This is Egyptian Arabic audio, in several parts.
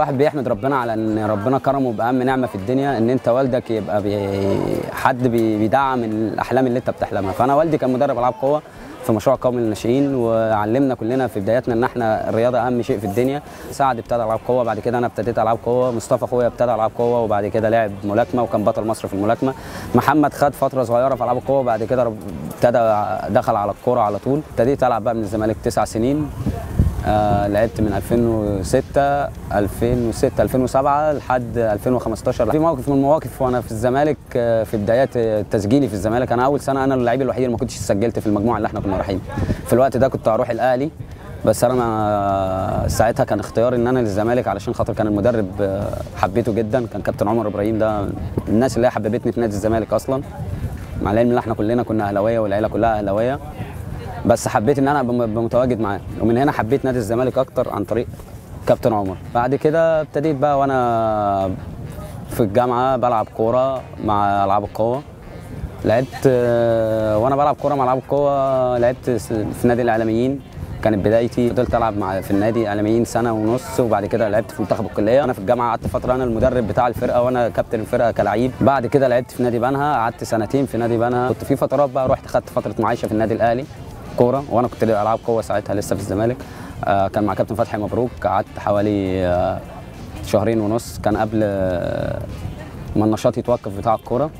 الواحد بيحمد ربنا على ان ربنا كرمه باهم نعمه في الدنيا ان انت والدك يبقى بي حد بي بيدعم الاحلام اللي انت بتحلمها فانا والدي كان مدرب العاب قوه في مشروع قومي للناشئين وعلمنا كلنا في بداياتنا ان احنا الرياضه اهم شيء في الدنيا سعد ابتدى العاب قوه بعد كده انا ابتديت العاب قوه مصطفى اخويا ابتدى العاب قوه وبعد كده لعب ملاكمه وكان بطل مصر في الملاكمه محمد خد فتره صغيره في العاب القوه بعد كده رب- ابتدى دخل على الكوره على طول ابتديت العب بقى من الزمالك تسع سنين آه لعبت من 2006 2006 2007 لحد 2015 في موقف من المواقف وانا في الزمالك آه في بدايات آه، تسجيلي في الزمالك انا اول سنه انا اللعيب الوحيد اللي ما كنتش سجلت في المجموعه اللي احنا كنا رايحين في الوقت ده كنت هروح الاهلي بس انا ما- ساعتها كان اختياري ان انا للزمالك علشان خاطر كان المدرب آه، حبيته جدا كان كابتن عمر ابراهيم ده الناس اللي هي حببتني في نادي الزمالك اصلا مع العلم ان احنا كلنا كنا اهلاويه والعيله كلها اهلاويه بس حبيت ان انا ابقى ابقى متواجد معاه ومن هنا حبيت نادي الزمالك اكتر عن طريق كابتن عمر بعد كده ابتديت بقى وانا في الجامعه بلعب كوره مع العاب القوه لعبت آه، وانا بلعب كوره مع العاب القوه لعبت س- في نادي الاعلاميين كانت بدايتي فضلت العب مع في النادي الاعلاميين سنه ونص وبعد كده لعبت في منتخب الكليه انا في الجامعه قعدت فتره انا المدرب بتاع الفرقه وانا كابتن الفرقه كلعيب بعد كده لعبت في نادي بنها قعدت سنتين في نادي بنها كنت في فترات بقى رحت خدت فتره معايشه في النادي الاهلي كوره وانا كنت العاب قوه ساعتها لسه في الزمالك آه، كان مع كابتن فتحي مبروك قعدت حوالي آه، شهرين ونص كان قبل آه، ما النشاط يتوقف بتاع الكوره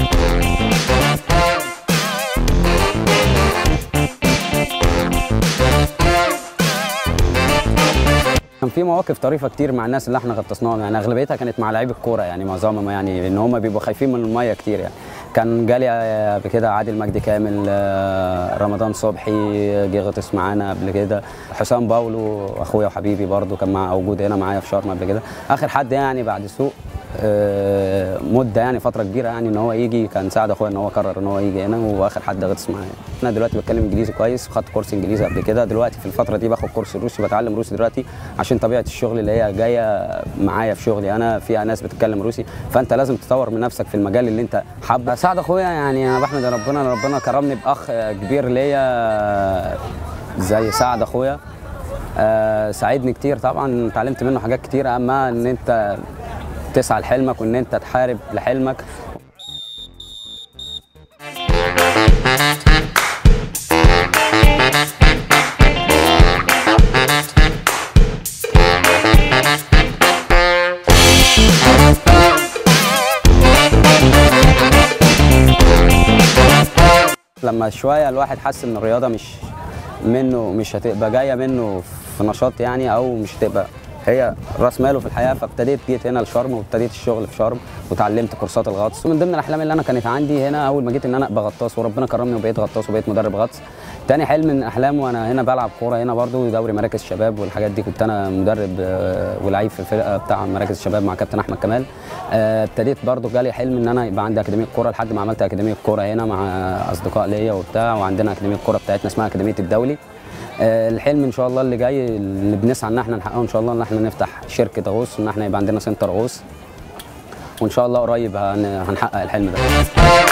كان في مواقف طريفه كتير مع الناس اللي احنا غطسناهم يعني اغلبيتها كانت مع لعيب الكوره يعني معظمهم يعني ان هم بيبقوا خايفين من الميه كتير يعني كان جالي آه، قبل كده عادل مجدي كامل آه، رمضان صبحي جه غطس معانا قبل كده حسام باولو اخويا وحبيبي برضو كان مع موجود هنا معايا في شرم قبل كده اخر حد يعني بعد سوق آه، مده يعني فتره كبيره يعني ان هو يجي كان ساعد اخويا ان هو قرر ان هو يجي هنا واخر حد غطس معايا انا دلوقتي بتكلم انجليزي كويس وخدت كورس انجليزي قبل كده دلوقتي في الفتره دي باخد كورس روسي بتعلم روسي دلوقتي عشان طبيعه الشغل اللي هي جايه معايا في شغلي انا فيها ناس بتتكلم روسي فانت لازم تطور من نفسك في المجال اللي انت حابه ساعد اخويا يعني انا بحمد ربنا إن ربنا كرمني باخ كبير ليا زي سعد اخويا آه، ساعدني كتير طبعا اتعلمت منه حاجات كتير اهمها ان انت تسعى لحلمك وان انت تحارب لحلمك لما شويه الواحد حس ان الرياضه مش منه مش هتبقى جايه منه في نشاط يعني او مش هتبقى هي راس ماله في الحياه فابتديت جيت هنا لشرم وابتديت الشغل في شرم وتعلمت كورسات الغطس من ضمن الاحلام اللي انا كانت عندي هنا اول ما جيت ان انا ابقى غطاس وربنا كرمني وبقيت غطاس وبقيت مدرب غطس تاني حلم من احلامي وانا هنا بلعب كوره هنا برضو دوري مراكز الشباب والحاجات دي كنت انا مدرب آه، ولعيب في الفرقه بتاع مراكز الشباب مع كابتن احمد كمال آه، ابتديت برضو جالي حلم ان انا يبقى عندي اكاديميه كوره لحد ما عملت اكاديميه كوره هنا مع اصدقاء ليا وبتاع وعندنا اكاديميه كوره بتاعتنا اسمها اكاديميه الدولي آه، الحلم ان شاء الله اللي جاي اللي بنسعى ان احنا نحققه ان شاء الله ان احنا نفتح شركه غوص ان احنا يبقى عندنا سنتر غوص وان شاء الله قريب هن- هنحقق الحلم ده